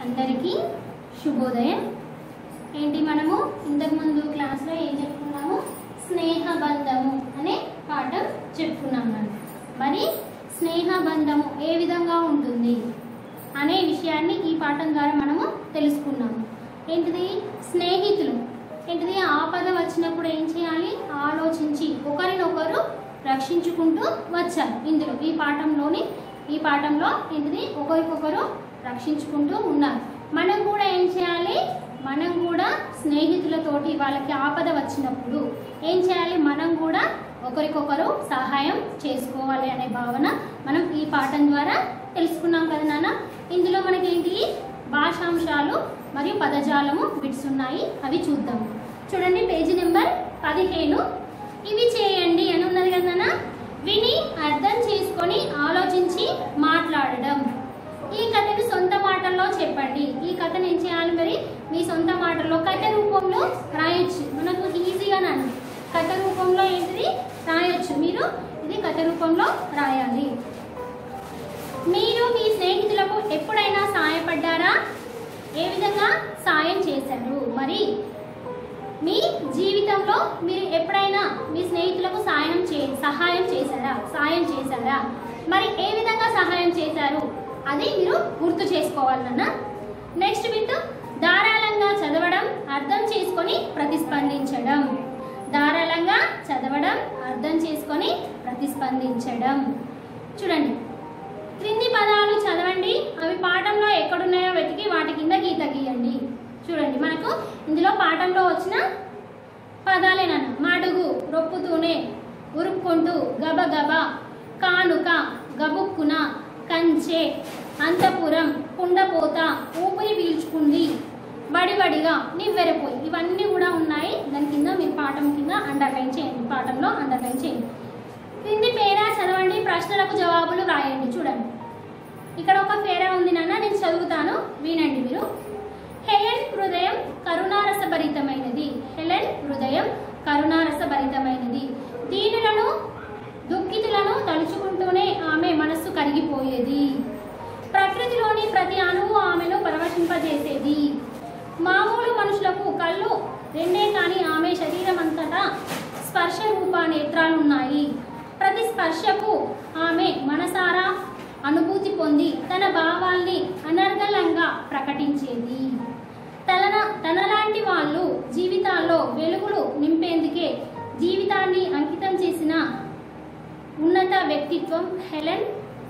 అందరికీ శుభోదయం ఏంటి మనము ఇంతకుముందు క్లాస్లో ఏం చెప్పుకున్నాము స్నేహబంధము అనే పాఠం చెప్పుకున్నాం మనం మరి స్నేహబంధము ఏ విధంగా ఉంటుంది అనే విషయాన్ని ఈ పాఠం ద్వారా మనము తెలుసుకున్నాము ఏంటిది స్నేహితులు ఏంటిది ఆపద వచ్చినప్పుడు ఏం చేయాలి ఆలోచించి ఒకరినొకరు రక్షించుకుంటూ వచ్చారు ఇందులో ఈ పాఠంలోని ఈ పాఠంలో ఏంటిది ఒకరికొకరు రక్షించుకుంటూ ఉన్నారు మనం కూడా ఏం చేయాలి మనం కూడా స్నేహితులతోటి వాళ్ళకి ఆపద వచ్చినప్పుడు ఏం చేయాలి మనం కూడా ఒకరికొకరు సహాయం చేసుకోవాలి అనే భావన మనం ఈ పాఠం ద్వారా తెలుసుకున్నాం కదా నాన్న ఇందులో మనకేంటి భాషాంశాలు మరియు పదజాలము బిట్స్ ఉన్నాయి అవి చూద్దాం చూడండి పేజీ నెంబర్ పదిహేను ఇవి చేయండి అని ఉన్నది కదా నాన్న విని అర్థం చేసుకొని ఆలోచించి మాట్లాడడం ఈ కథని సొంత మాటల్లో చెప్పండి ఈ కథను ఏం చేయాలి మరి మీ సొంత మాటల్లో కథ రూపంలో రాయొచ్చు మనకు ఈజీగా నన్ను కథ రూపంలో ఏంటిది రాయొచ్చు మీరు ఇది కథ రూపంలో రాయాలి మీరు మీ స్నేహితులకు ఎప్పుడైనా సాయపడ్డారా ఏ విధంగా సాయం చేశారు మరి మీ జీవితంలో మీరు ఎప్పుడైనా మీ స్నేహితులకు సాయం చే సహాయం చేశారా సాయం చేశారా మరి ఏ విధంగా సహాయం చేశారు అది మీరు గుర్తు చేసుకోవాలన్న నెక్స్ట్ బిట్ ధారాళంగా చదవడం అర్థం చేసుకొని ప్రతిస్పందించడం ధారాళంగా చదవడం అర్థం చేసుకొని ప్రతిస్పందించడం చూడండి క్రింది పదాలు చదవండి అవి పాఠంలో ఎక్కడున్నాయో వెతికి వాటి కింద గీత గీయండి చూడండి మనకు ఇందులో పాఠంలో వచ్చిన పదాలేనన్న మడుగు రొప్పుతూనే ఉరుక్కుంటూ గబగబ కానుక గబుక్కున కంచె అంతపురం కుండపోత ఊపిరి పీల్చుకుంది బడిబడిగా నివ్వెరపోయి ఇవన్నీ కూడా ఉన్నాయి దాని కింద మీరు పాఠం కింద అండర్లైన్ చేయండి పాఠంలో అండర్లైన్ చేయండి క్రింది పేరా చదవండి ప్రశ్నలకు జవాబులు రాయండి చూడండి ఇక్కడ ఒక పేరా ఉంది నాన్న నేను చదువుతాను వినండి మీరు హెలెన్ హృదయం కరుణారసభరితమైనది హెలెన్ హృదయం కరుణారసభరితమైనది దీనులను దుఃఖితులను తలుచుకుంటూనే ఆమె మనస్సు కరిగిపోయేది ప్రకృతిలోని ప్రతి అణువు ఆమెను పరవశింపజేసేది మామూలు మనుషులకు కళ్ళు రెండే కానీ ఆమె శరీరం అంతటా స్పర్శ రూప నేత్రాలున్నాయి ప్రతి స్పర్శకు ఆమె మనసారా అనుభూతి పొంది తన భావాల్ని అనర్గళంగా ప్రకటించేది తన తనలాంటి వాళ్ళు జీవితాల్లో వెలుగులు నింపేందుకే జీవితాన్ని అంకితం చేసిన ఉన్నత వ్యక్తిత్వం హెలెన్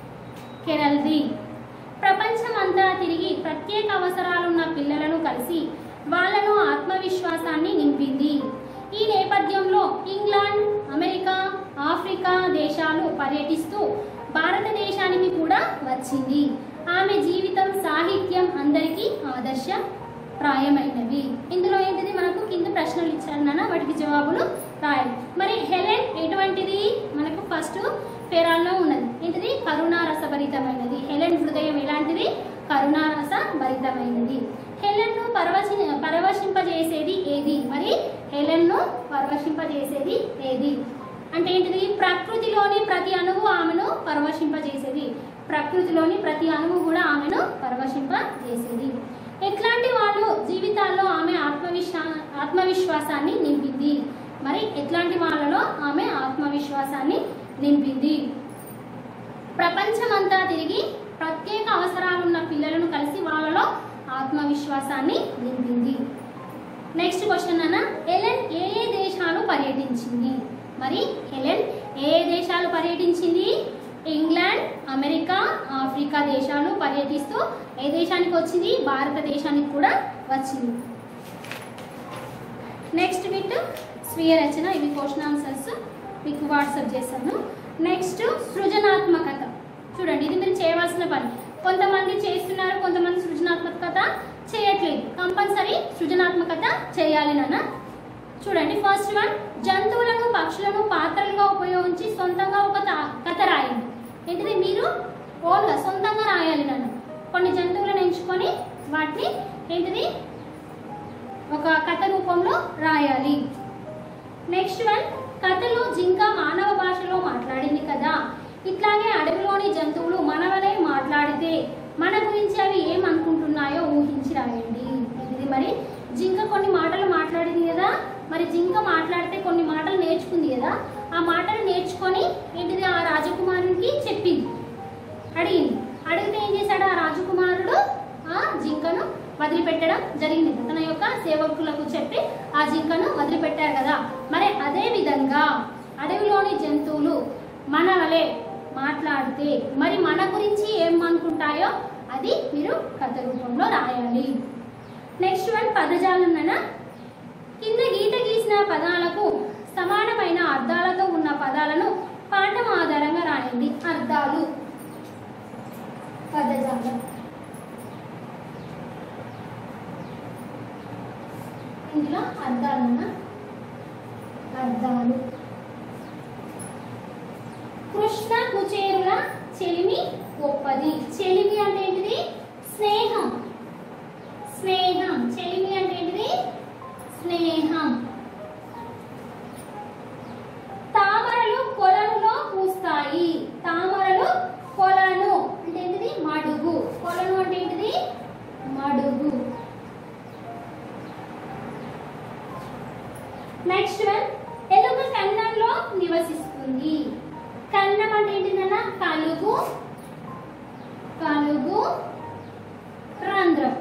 కెరల్ది ప్రపంచమంతా తిరిగి ప్రత్యేక అవసరాలున్న పిల్లలను కలిసి వాళ్ళను ఆత్మవిశ్వాసాన్ని నింపింది ఈ నేపథ్యంలో ఇంగ్లాండ్ అమెరికా ఆఫ్రికా దేశాలు పర్యటిస్తూ భారతదేశానికి కూడా వచ్చింది ఆమె జీవితం సాహిత్యం అందరికీ ఆదర్శప్రాయమైనవి ఇందులో ఏంటిది మనకు కింద ప్రశ్నలు ఇచ్చారు నాన్న వాటికి జవాబులు రాయాలి మరి హెలెన్ ఎటువంటిది మనకు ఫస్ట్ పేరాల్లో ఉన్నది ఏంటిది కరుణారసభరితమైనది హెలెన్ హృదయం ఎలాంటిది కరుణారస భరితమైనది హెలెన్ను పరవశి పరవశింపజేసేది ఏది మరి హెలెన్ను పరవశింపజేసేది ఏది అంటే ఏంటిది ప్రకృతిలోని ప్రతి అణువు ఆమెను పరవశింపజేసేది ప్రకృతిలోని ప్రతి అణువు కూడా ఆమెను పరవశింపజేసేది ఎట్లాంటి వాళ్ళు జీవితాల్లో ఆమె ఆత్మవిశ్వా ఆత్మవిశ్వాసాన్ని నింపింది మరి ఎట్లాంటి వాళ్ళలో ఆమె ఆత్మవిశ్వాసాన్ని నింపింది ప్రపంచమంతా తిరిగి ప్రత్యేక అవసరాలున్న పిల్లలను కలిసి వాళ్ళలో ఆత్మవిశ్వాసాన్ని నింపింది నెక్స్ట్ క్వశ్చన్ అన్న హెలెన్ ఏ ఏ దేశాలు పర్యటించింది మరి హెలెన్ ఏ ఏ దేశాలు పర్యటించింది ఇంగ్లాండ్ అమెరికా ఆఫ్రికా దేశాలు పర్యటిస్తూ ఏ దేశానికి వచ్చింది భారతదేశానికి కూడా వచ్చింది నెక్స్ట్ బిట్ స్వీయ రచన ఇవి క్వశ్చన్ ఆన్సర్స్ మీకు వాట్సాప్ చేశాను నెక్స్ట్ సృజనాత్మకత చూడండి ఇది మీరు చేయవలసిన పని కొంతమంది చేస్తున్నారు కొంతమంది సృజనాత్మకత చేయట్లేదు కంపల్సరీ సృజనాత్మకత చేయాలి నాన్న చూడండి ఫస్ట్ వన్ జంతువులను పక్షులను పాత్రలుగా ఉపయోగించి సొంతంగా ఒక తా- కథ రాయండి ఏంటిది మీరు ఓన్గా సొంతంగా రాయాలి నన్ను కొన్ని జంతువులను ఎంచుకొని వాటిని ఏంటిది ఒక కథ రూపంలో రాయాలి నెక్స్ట్ వన్ కథలో జింక మానవ భాషలో మాట్లాడింది కదా ఇట్లాగే అడవిలోని జంతువులు మనవలే మాట్లాడితే మన గురించి అవి ఏమనుకుంటున్నాయో ఊహి మరి జింక మాట్లాడితే కొన్ని మాటలు నేర్చుకుంది కదా ఆ మాటలు నేర్చుకొని ఏంటిది ఆ రాజకుమారునికి చెప్పింది అడిగింది అడిగితే ఏం చేశాడు ఆ రాజకుమారుడు ఆ జింకను వదిలిపెట్టడం జరిగింది తన యొక్క సేవకులకు చెప్పి ఆ జింకను వదిలిపెట్టారు కదా మరి అదే విధంగా అడవిలోని జంతువులు మన వలె మాట్లాడితే మరి మన గురించి ఏం అనుకుంటాయో అది మీరు కథ రూపంలో రాయాలి నెక్స్ట్ వన్ పదజాలం నాన్న కింద గీత గీసిన పదాలకు సమానమైన అర్థాలతో ఉన్న పదాలను పాఠం ఆధారంగా రాయండి అర్థాలు పదజాలం ఇందులో అర్థాలన్నా అర్థాలు కృష్ణ కుచేరుల చెలిమి గొప్పది చెలిమి అంటే ఏంటిది స్నేహం స్నేహం చెలిమి అంటే ఏంటిది స్నేహం తామరలు కొలనులో పూస్తాయి తామరలు కొలను అంటే ఏంటిది మడుగు కొలను అంటే ఏంటిది మడుగు నెక్స్ట్ వన్ ఎలుక కన్నంలో నివసిస్తుంది కన్నం అంటే ఏంటిదన్నా కలుగు కలుగు రంధ్రం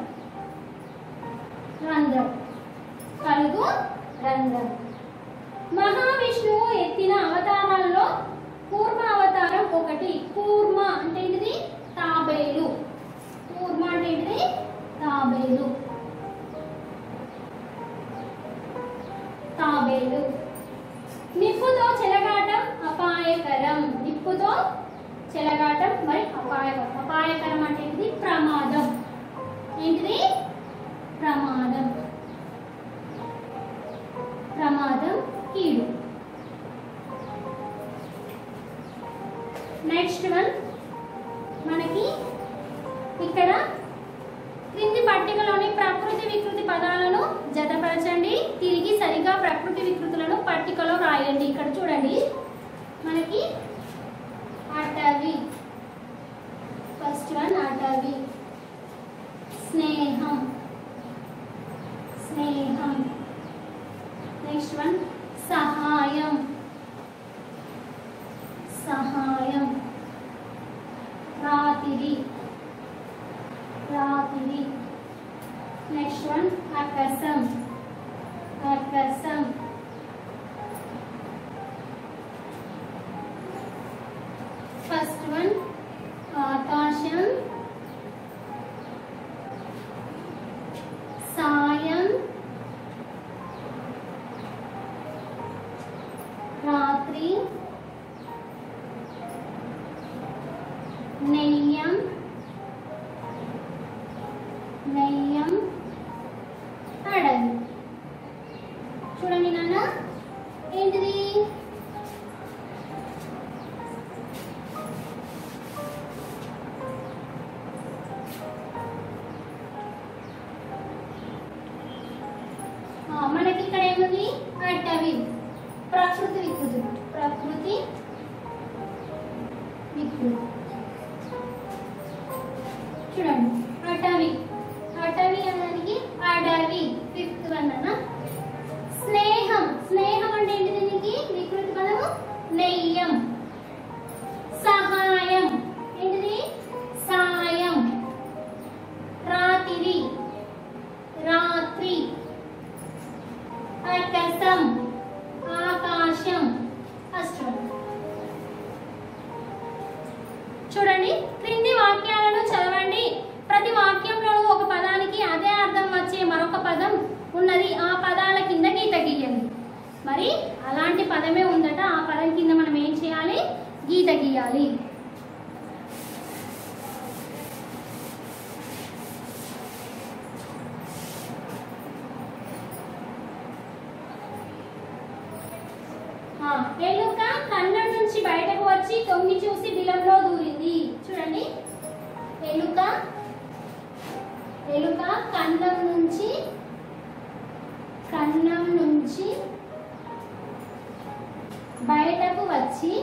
రంధ్రం కలుగు రంధ్రం మహావిష్ణువు ఎత్తిన అవతారాల్లో కూర్మ అవతారం ఒకటి కూర్మ అంటే ఏంటిది తాబేలు కూర్మ అంటే ఏంటిది తాబేలు తాబేలు నిప్పుతో చెలగాటం అపాయకరం నిప్పుతో చెలగాటం మరి అపాయకరం అపాయకరం అంటే ఏంటిది ప్రమాదం ఏంటిది ప్రమాదం ప్రమాదం కీడు నెక్స్ట్ వన్ మనకి ఇక్కడ క్రింది పట్టికలోని ప్రకృతి వికృతి పదాలను జతపరచండి తిరిగి సరిగా ప్రకృతి వికృతులను పట్టికలో రాయండి ఇక్కడ చూడండి మనకి అటవి ఫస్ట్ వన్ అటవి స్నేహం స్నేహం నెక్స్ట్ వన్ సహాయం సహాయం రాతిరి రాతిరి నెక్స్ట్ వన్ ఆకాశం ఆకాశం ఫస్ట్ వన్ ఆకాశం సాయం రాత్రి నెయ్యం నెయ్యం అడవి చూడండి నాన్న ఏంటిది ఆ, మనకి ఇక్కడ ఏముంది అటవి ప్రకృతి వికృతి ప్రకృతి వికృతి చూడండి అటవి అటవి అనడానికి అడవి ఫిఫ్త్ వన్ అన్న స్నేహం స్నేహం అంటే ఏంటి దీనికి వికృతి పదము నెయ్యం సహాయం ఏంటిది సాయం రాత్రి రాత్రి ఆకాశం ఆకాశం ఫస్ట్ వన్ చూడండి క్రింది వాక్యాలను చదవండి ప్రతి వాక్యంలోనూ ఒక పదానికి అదే అర్థం వచ్చే మరొక పదం ఉన్నది ఆ పదాల కింద గీత గీయండి మరి అలాంటి పదమే ఉందట ఆ పదం కింద మనం ఏం చేయాలి గీత గీయాలి ఆ, ఎలుక కన్నం నుంచి బయటకు వచ్చి తొంగి చూసి బిలంలో దూరింది చూడండి ఎలుక ఎలుక కన్నం నుంచి కన్నం నుంచి బయటకు వచ్చి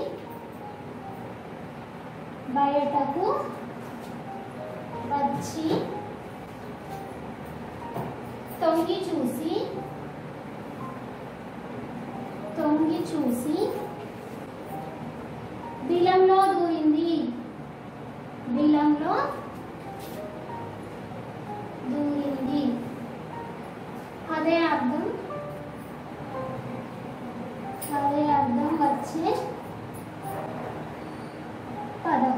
బయటకు వచ్చి తొంగి చూసి చూసి బిలంలో దూరింది బిలంలో దూరింది అదే అర్థం అదే అర్థం వచ్చే పదం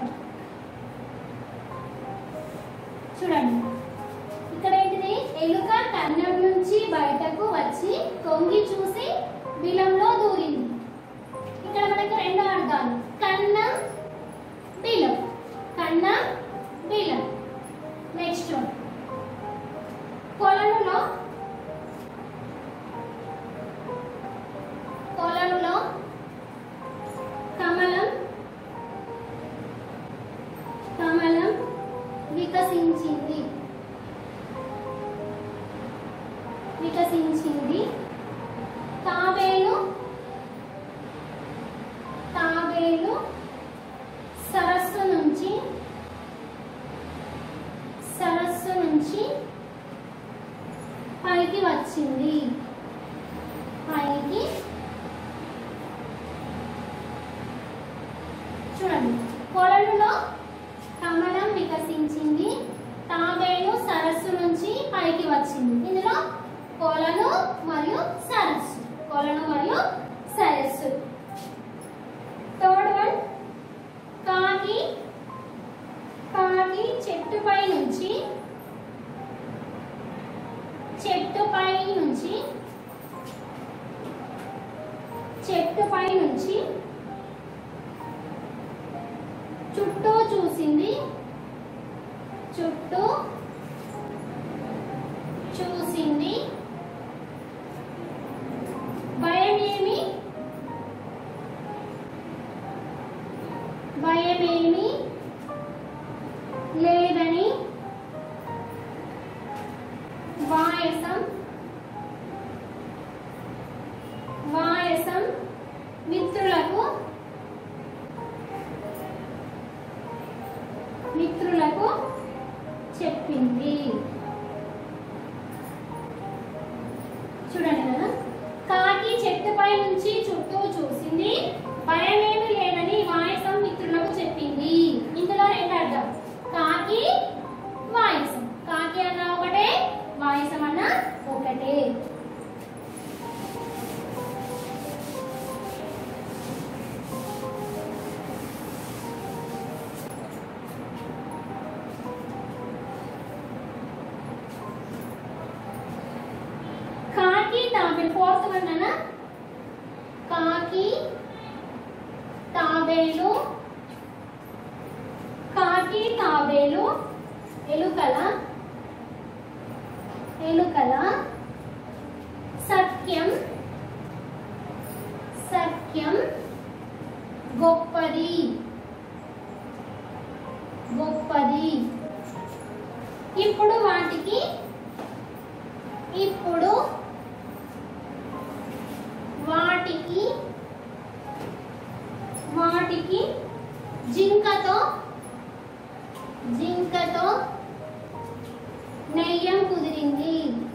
చూడండి ఇక్కడ ఏంటిది ఎలుక కన్నం నుంచి బయటకు వచ్చి తొంగి చూసి బిలంలో దూరింది ఇక్కడ మనకి రెండు అర్థాలు కన్నం బిలం కన్నం బిలం నెక్స్ట్ కొలనులో కొలనులో కమలం కమలం వికసించింది వికసించింది తాబేలు తాబేలు సరస్సు నుంచి సరస్సు నుంచి పైకి వచ్చింది పైకి చూడండి కొలనులో కమలం వికసించింది తాబేలు సరస్సు నుంచి పైకి వచ్చింది ఇందులో కొలను మరియు సరస్సు కొలను మరియు సరస్సు థర్డ్ వన్ కాకి కాకి చెట్టుపై నుంచి చెట్టుపై నుంచి చెట్టుపై నుంచి చుట్టూ చూసింది చుట్టూ చూసింది భయమేమి భయమేమి లేదని వాయసం వాయసం మిత్రులకు మిత్రులకు చెప్పింది చూడండి కదా కాకి చెట్టుపై నుంచి చుట్టూ చూసింది భయమేమి లేదని వాయసం మిత్రులకు చెప్పింది ఇందులో రెండు అర్థం కాకి వాయసం కాకి అన్న ఒకటే వాయసం అన్న ఒకటే కాకి తాబేలు ఫోర్త్ వన్ అన్న కాకి తాబేలు కాకి తాబేలు ఎలుకల ఎలుకల సత్యం సత్యం గొప్పది గొప్పది ఇప్పుడు వాటికి ఇప్పుడు వాటికి వాటికి జింకతో జింకతో నెయ్యం కుదిరింది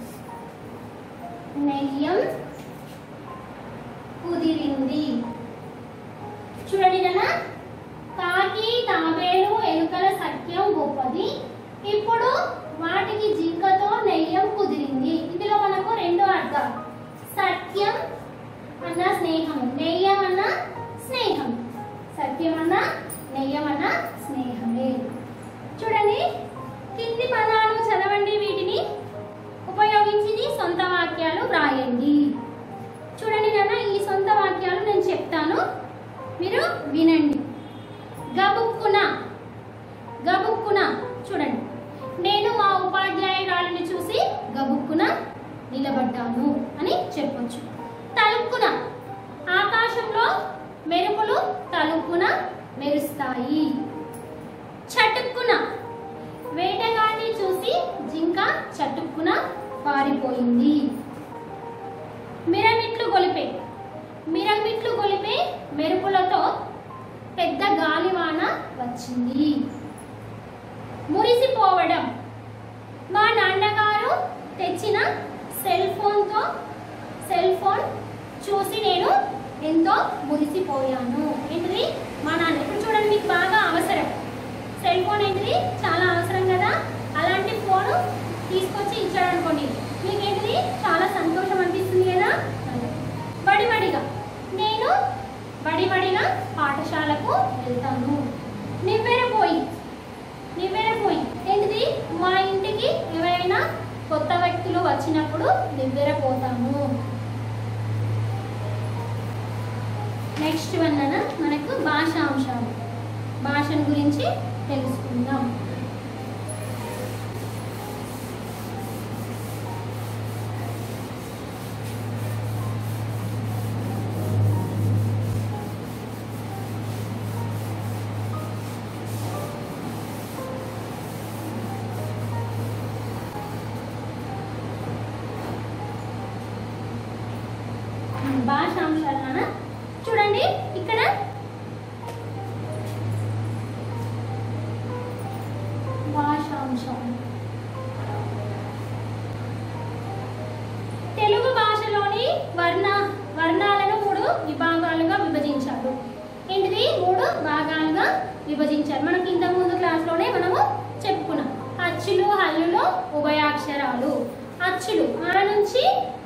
నెయ్యం కుదిరింది చూడండి నాన్న కాకి తాబేలు ఎలుకల సత్యం గొప్పది ఇప్పుడు వాటికి జింకతో నెయ్యం కుదిరింది ఇందులో మనకు రెండు అర్థాలు సత్యం అన్న స్నేహం నెయ్యం అన్న స్నేహం సత్యం అన్న నెయ్యం అన్న స్నేహమే చూడండి కింది పదాలు చదవండి వీటిని ఉపయోగించి సొంత వాక్యాలు వ్రాయండి చూడండి నాన్న ఈ సొంత వాక్యాలు నేను చెప్తాను మీరు వినండి గబుక్కున గబుక్కున చూడండి నేను మా ఉపాధ్యాయురాలిని చూసి గబుక్కున నిలబడ్డాను అని చెప్పొచ్చు తలుక్కున ఆకాశంలో మెరుపులు తలుక్కున మెరుస్తాయి చటుక్కున వేటగాన్ని చూసి జింక చటుక్కున పారిపోయింది మిరమిట్లు గొలిపే మిరమిట్లు గొలిపే మెరుపులతో పెద్ద గాలివాన వచ్చింది మురిసిపోవడం మా నాన్నగారు తెచ్చిన సెల్ ఫోన్తో సెల్ ఫోన్ చూసి నేను ఎంతో మురిసిపోయాను ఏంటిది మా నాన్న ఇప్పుడు చూడండి మీకు బాగా అవసరం సెల్ ఫోన్ ఏంటిది చాలా అవసరం కదా అలాంటి ఫోను తీసుకొచ్చి ఇచ్చాడు అనుకోండి మీకు ఏంటిది చాలా సంతోషం అనిపిస్తుంది కదా బడి బడిగా నేను బడి బడిగా పాఠశాలకు వెళ్తాను నివ్వెరపోయి నివ్వెరపోయి ఏంటిది మా ఇంటికి ఎవరైనా కొత్త వ్యక్తులు వచ్చినప్పుడు నివ్వెరపోతాము నెక్స్ట్ వన్ అన్న మనకు భాషాంశాలు భాషను గురించి తెలుసుకుందాం భాషాంశాలన చూడండి ఇక్కడ భాషాంశం తెలుగు భాషలోని వర్ణ వర్ణాలను మూడు విభాగాలుగా విభజించారు ఏంటిది మూడు భాగాలుగా విభజించారు మనకి ఇంతకు ముందు క్లాస్లోనే మనము చెప్పుకున్నాం అచ్చులు హల్లులు ఉభయాక్షరాలు అచ్చులు ఆ నుంచి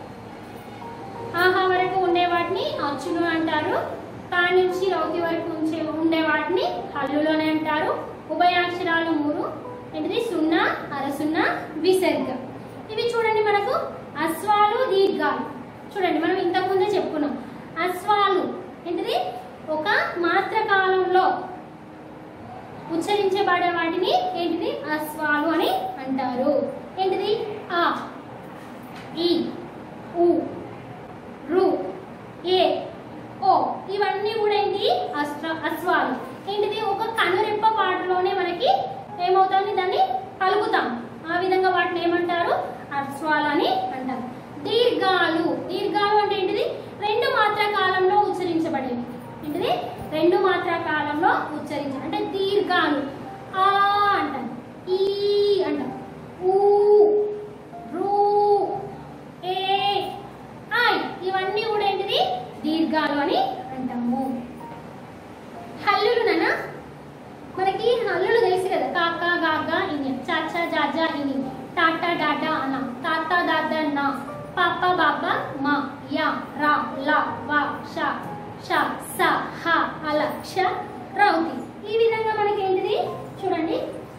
ఆహా వరకు ఉండే వాటిని అచ్చులు అంటారు కా నుంచి రౌతి వరకు ఉంచే ఉండే వాటిని హల్లులు అని అంటారు ఉభయాక్షరాలు మూడు ఏంటిది సున్నా అరసున్నా విసర్గ ఇవి చూడండి మనకు అశ్వాలు దీర్ఘాలు చూడండి మనం ఇంతకు ముందే చెప్పుకున్నాం అశ్వాలు ఏంటిది ఒక మాత్ర కాలంలో ఉచ్చరించబడే వాటిని ఏంటిది అశ్వాలు అని అంటారు ఏంటిది ఆ ఈ ఉ రు ఏ ఓ ఇవన్నీ కూడా ఏంటి అస్త్ర అశ్వాలు ఏంటిది ఒక కనురెప్ప పాటలోనే మనకి ఏమవుతుంది దాన్ని కలుపుతాం ఆ విధంగా వాటిని ఏమంటారు అశ్వాలు అని అంటారు దీర్ఘాలు దీర్ఘాలు అంటే ఏంటిది రెండు మాత్ర కాలంలో ఉచ్చరించబడేవి ఏంటిది రెండు మాత్ర కాలంలో ఉచ్చరించ అంటే దీర్ఘాలు ఆ అంటాం ఈ అంటాం ఊ రు ఏ ఐ ఇవన్నీ కూడా ఏంటిది దీర్ఘాలు అని అంటాము హల్లులు నాన్న మనకి హల్లులు తెలుసు కదా కాక గాగా ఇని చాచా జాజా ఇని టాటా డాడా అన తాత దాద నా పాప బాబా మా యా రా లా వా షా షా స హ అల క్ష రౌతి ఈ విధంగా మనకి ఏంటిది చూడండి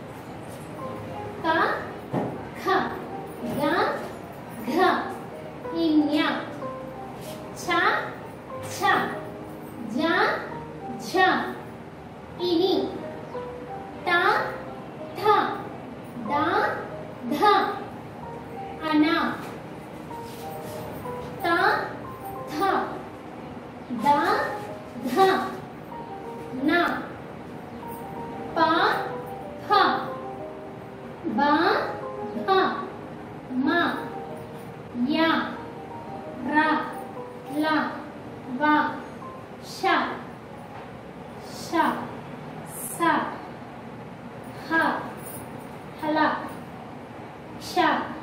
క ఖ గ ఘ ఇన్య ఛ ఛ జ ఝ ఇని ట ఠ ద ధ అన త థ ద ధ న ప ఫ బ భ మ య ర ల వ ష ష స హ హల క్ష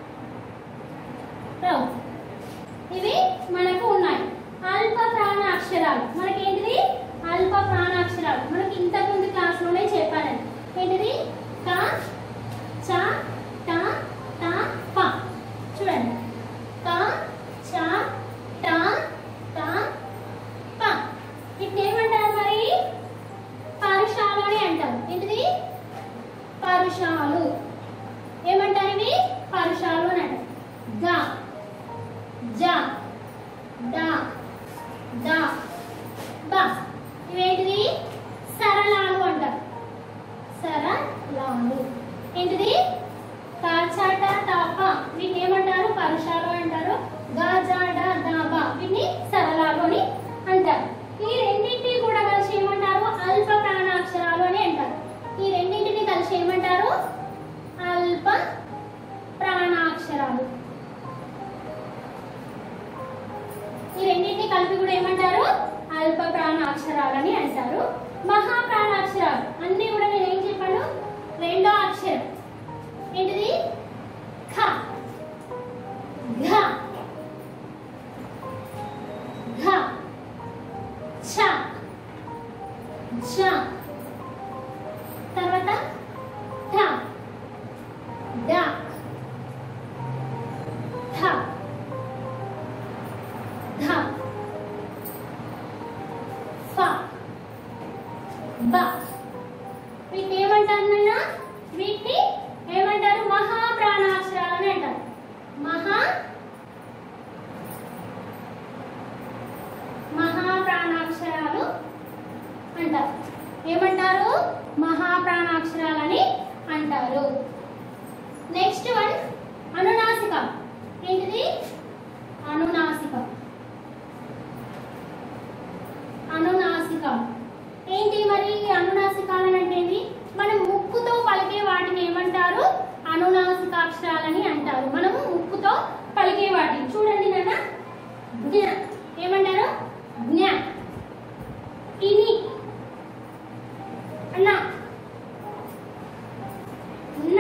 రౌ ఇవి మనకు ఉన్నాయి అల్ప ప్రాణాక్షరాలు మనకి ఏంటిది అల్ప ప్రాణాక్షరాలు మనకి ఇంతకు ముందు క్లాస్లోనే చెప్పాను ఏంటిది క చ ట త ప చూడండి క చ ట త ప వీటిని ఏమంటారు మరి పరుషాలు అని అంటారు ఏంటిది పరుషాలు ఏమంటారు ఇవి పరుషాలు అని అంటారు గ జ డ ద బ ఇవేంటిది సరళాలు అంటారు సరళాలు ఏంటిది కాచాట తాప వీటిని ఏమంటారు పరుషాలు అంటారు గాజాడ దాబ వీటిని సరళాలు అని అంటారు ఈ రెండింటిని కూడా కలిసి ఏమంటారు అల్ప ప్రాణాక్షరాలు అని అంటారు ఈ రెండింటిని కలిసి ఏమంటారు అల్ప ప్రాణాక్షరాలు ఈ రెండింటిని కలిపి కూడా ఏమంటారు అల్ప ప్రాణాక్షరాలని అంటారు మహా ప్రాణాక్షరాలు అన్ని కూడా నేను ఏం చెప్పాను రెండో అక్షరం ఏంటిది ఖ ఘ ఘ ధ ఫ బ వీటిని ఏమంటారు నాన్న వీటిని ఏమంటారు మహా ప్రాణాక్షరాలని అంటారు మహా మహా ప్రాణాక్షరాలు అంటారు ఏమంటారు మహా ప్రాణాక్షరాలని అంటారు నెక్స్ట్ వన్ అనునాసిక ఏంటిది అనునాసిక అనునాసిక ఏంటి మరి అనునాసికాలని అంటే ఏంటి మనం ముక్కుతో పలికే వాటిని ఏమంటారు అనునాసికాక్షరాలని అంటారు మనము ముక్కుతో పలికే వాటిని చూడండి నాన్న జ్ఞ ఏమంటారు జ్ఞ ఇని అన్న న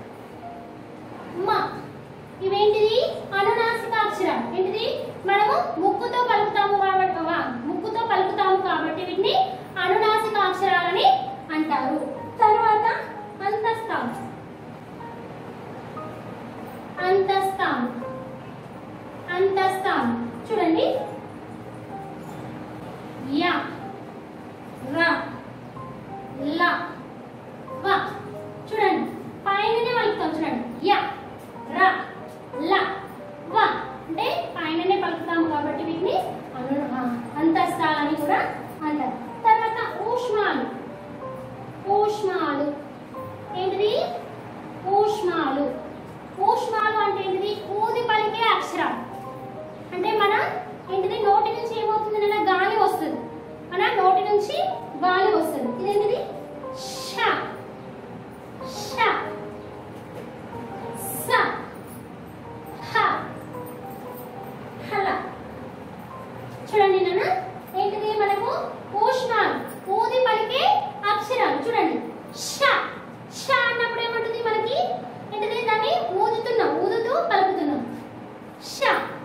మ ఇవేంటిది అనునాసిక అక్షరం ఏంటిది మనము ముక్కుతో పలుకుతాము కాబట్టి వా, ముక్కుతో పలుకుతాము కాబట్టి వీటిని అనునాసిక అక్షరాలని అంటారు తర్వాత అంతస్థానం అంతస్థానం అంతస్థానం చూడండి యా ర ల వ చూడండి పైననే పలుకుతాం చూడండి యా ర ల వ అంటే పైననే పలుకుతాం కాబట్టి వీటిని అను ఆ, అంతస్తాలని కూడా అంటారు తర్వాత ఊష్మాలు ఊష్మాలు ఏంటిది ఊష్మాలు ఊష్మాలు అంటే ఏంటిది ఊది పలికే అక్షరాలు అంటే మన ఏంటిది నోటి నుంచి ఏమవుతుంది నాన్న? గాలి వస్తుంది మన నోటి నుంచి గాలి వస్తుంది ఇదేంటిది ష ష స హ హల చూడండి నాన్న ఏంటిది మనము ఊష్ణాలు ఊది పలికే అక్షరాలు చూడండి ష ష అన్నప్పుడు ఏమంటుంది మనకి ఏంటిది దాన్ని ఊదుతున్నాం ఊదుతూ పలుకుతున్నాం ష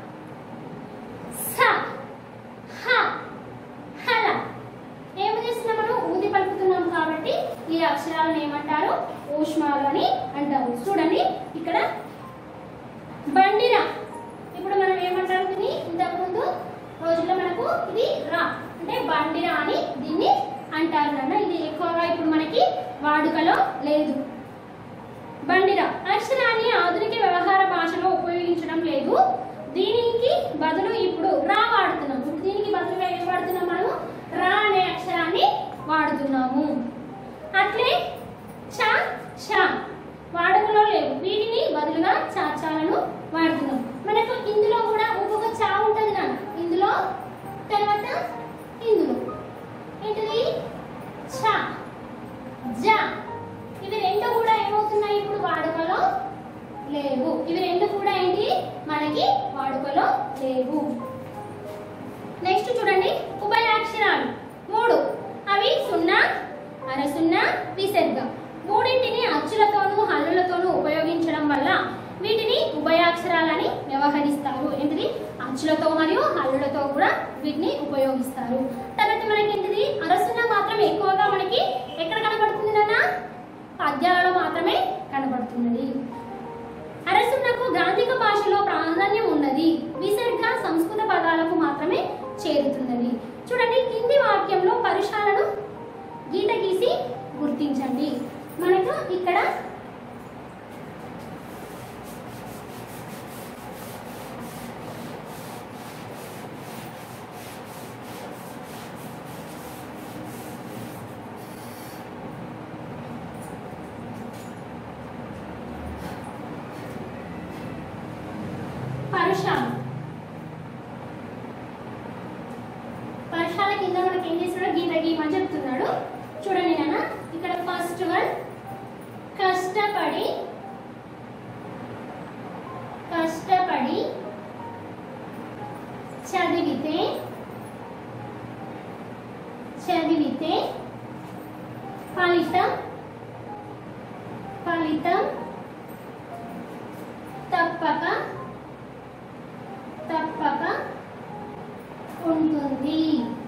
స హ హల ఏం చేస్తున్నాం మనం ఊది పలుకుతున్నాం కాబట్టి ఈ అక్షరాలను ఏమంటారు ఊష్మాలు అని అంటారు చూడండి ఇక్కడ బండిరా ఇప్పుడు మనం ఏమంటాం దీన్ని ఇంతకుముందు రోజుల్లో మనకు ఇది రా అంటే బండిరా అని దీన్ని అంటారు నాన్న ఇది ఎక్కువగా ఇప్పుడు మనకి వాడుకలో లేదు బండిరా అక్షరాన్ని ఆధునిక వ్యవహార భాషలో ఉపయోగించడం లేదు దీనికి బదులు ఇప్పుడు రా వాడుతున్నాం ఇప్పుడు దీనికి బదులుగా ఏం వాడుతున్నాం మనము రా అనే అక్షరాన్ని వాడుతున్నాము అట్లే చ చ వాడుకలో లేవు వీటిని బదులుగా చాచాలను వాడుతున్నాం మనకు ఇందులో కూడా ఇంకొక చా ఉంటుంది నాన్న ఇందులో తర్వాత ఇందులో ఏంటిది చ జ ఇవి రెండు కూడా ఏమవుతున్నాయి ఇప్పుడు వాడుకలో లేవు ఇవి రెండు కూడా ఏంటి మనకి వాడుకలో లేవు నెక్స్ట్ చూడండి ఉభయాక్షరాలు మూడు అవి సున్నా అర సున్నా విసర్గ మూడింటిని అచ్చులతోనూ హల్లులతోనూ ఉపయోగించడం వల్ల వీటిని ఉభయాక్షరాలని వ్యవహరిస్తారు ఏంటిది అచ్చులతో మరియు హల్లులతో కూడా వీటిని ఉపయోగిస్తారు తర్వాత మనకి ఏంటిది అరసున్న మాత్రం ఎక్కువగా మనకి ఎక్కడ కనబడుతుంది నాన్న పద్యాలలో మాత్రమే కనబడుతున్నది అరసున్నకు గ్రాంధిక భాషలో ప్రాధాన్యం ఉన్నది విసర్గ సంస్కృత పదాలకు మాత్రమే చేరుతున్నది చూడండి కింది వాక్యంలో పరుషాలను గీత గీసి గుర్తించండి మనకు ఇక్కడ పరుషాలు పరుషాల కింద మనకి ఏం చేస్తున్నాడు గీత గీయమని చెప్తున్నాడు చూడండి నాన్న ఇక్కడ ఫస్ట్ వన్ కష్టపడి కష్టపడి చదివితే చదివితే ఫలితం ఫలితం తప్పక తప్పక ఉంటుంది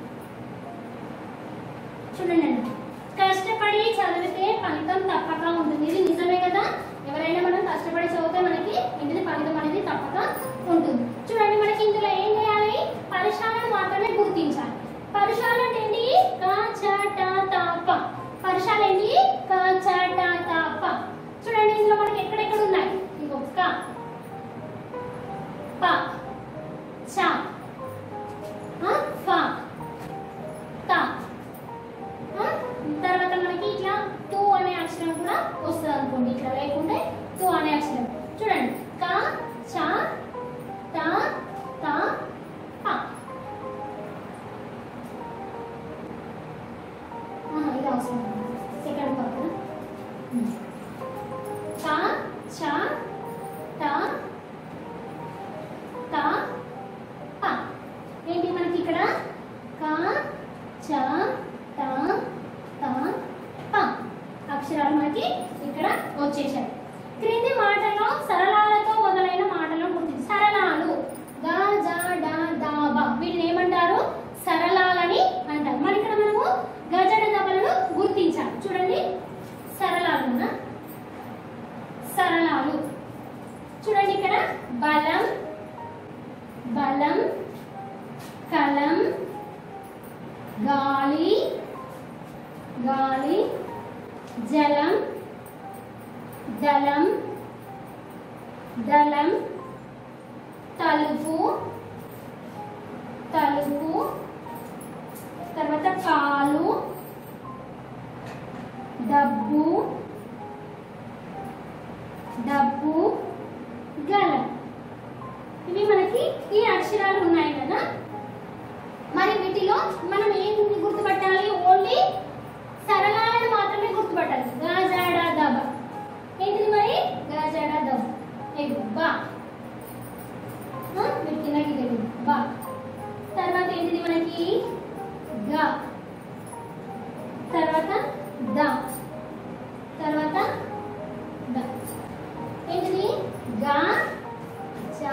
చూడండి కష్టపడి చదివితే ఫలితం తప్పక ఉంటుంది ఇది నిజమే కదా ఎవరైనా మనం కష్టపడి చదివితే మనకి ఏంటిది ఫలితం అనేది తప్పక ఉంటుంది చూడండి మనకి ఇందులో ఏం చేయాలి బలం బలం కలం గాలి గాలి జలం దళం దళం తలుపు తలుపు తర్వాత కాలు డబ్బు డబ్బు గలం ఇవి మనకి ఈ అక్షరాలు ఉన్నాయి కదా మరి వీటిలో మనం ఏం గుర్తుపట్టాలి ఓన్లీ సరళాలను మాత్రమే గుర్తుపట్టాలి గాజాడ దబ ఏంటిది మరి గాజాడ దబ ఎగు బా ఆ, వీటి కిందకి తెలు బా తర్వాత ఏంటిది మనకి గ తర్వాత ద తర్వాత ద ఏంటిది గ చ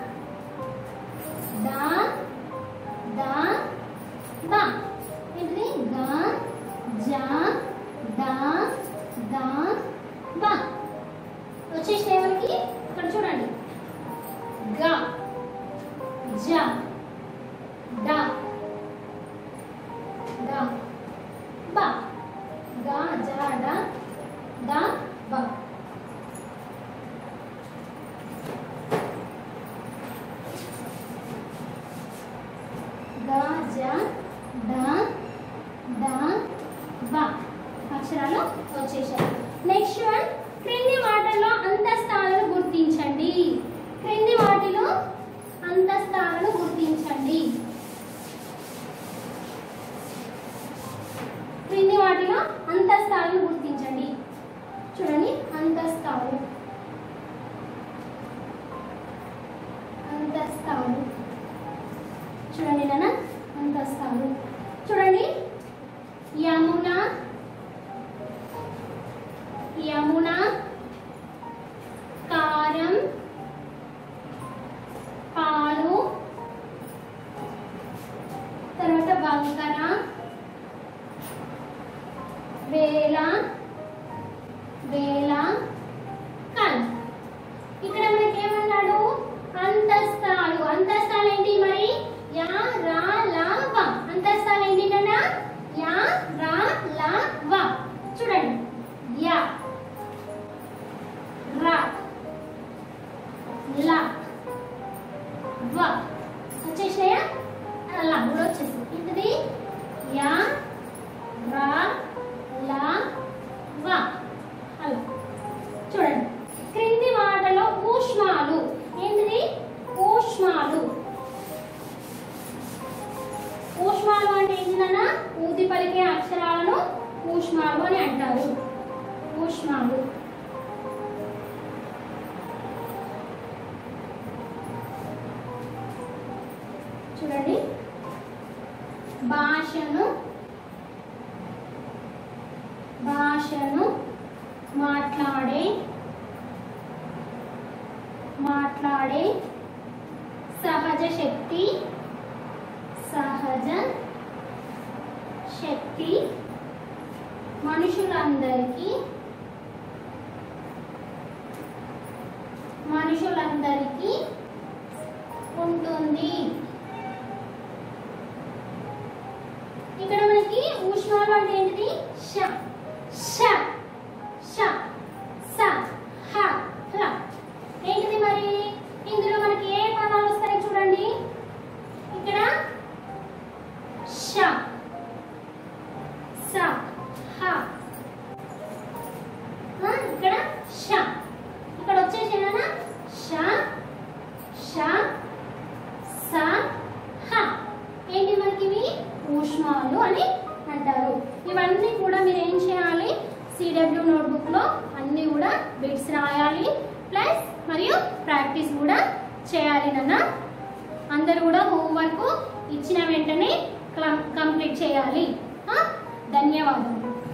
ద ద బ ఏంటిది గ జ ద ద బ వచ్చేసినాయి మనకి ఇక్కడ చూడండి గ జ ద ద బ గ జ డ ద బ గ జ డ ద బ అక్షరాలు వచ్చేసాయి నెక్స్ట్ వన్ క్రింది వాటిలో అంతస్తాలను గుర్తించండి క్రింది వాటిలో అంతస్తాలను గుర్తించండి క్రింది వాటిలో అంతస్తాలను గుర్తించండి చూడండి అంతస్తాలు అంతస్తాలు చూడండి నాన్న అంతస్తాలు చూడండి యమున యమున కారం పాలు తర్వాత వంకర వేల వేల కల్ ఇక్కడ మనకి ఏమన్నాడు అంతస్తాలు అంతస్తాలు ఏంటి మరి యా రా లా వ అంతస్తాలు ఏంటి నాన్న యా రా లా వ చూడండి యా రా లా వ వచ్చేసాయా అలా కూడా వచ్చేసింది ఏంటిది యా రా లా వ అలా చూడండి క్రింది వాటలో ఊష్మాలు ఏంటిది ఊష్మాలు ఊష్మాలు అంటే ఏంటిదన్నా ఊది పలికే అక్షరాలను ఊష్మాలు అని అంటారు ఊష్మాలు చూడండి భాషను భాషను మాట్లాడే మాట్లాడే సహజ శక్తి సహజ శక్తి మనుషులందరికీ మనుషులందరికీ ఉంటుంది ఇక్కడ మనకి ఊష్మాలు అంటే ఏంటిది ష ష ష స హ ల ఏంటిది మరి ఇందులో మనకి ఏ పదాలు వస్తాయి చూడండి ఇక్కడ ష స హ ఆ, ఇక్కడ ష ఇక్కడ వచ్చేసేనా ష ష స హ ఏంటి మనకి ఇవి ఊష్మాలు అని అంటారు ఇవన్నీ కూడా మీరు ఏం చేయాలి సిడబ్ల్యూ నోట్బుక్లో అన్నీ కూడా బిట్స్ రాయాలి ప్లస్ మరియు ప్రాక్టీస్ కూడా చేయాలి నాన్న అందరూ కూడా హోంవర్క్ ఇచ్చిన వెంటనే కంప్లీట్ చేయాలి ఆ? ధన్యవాదాలు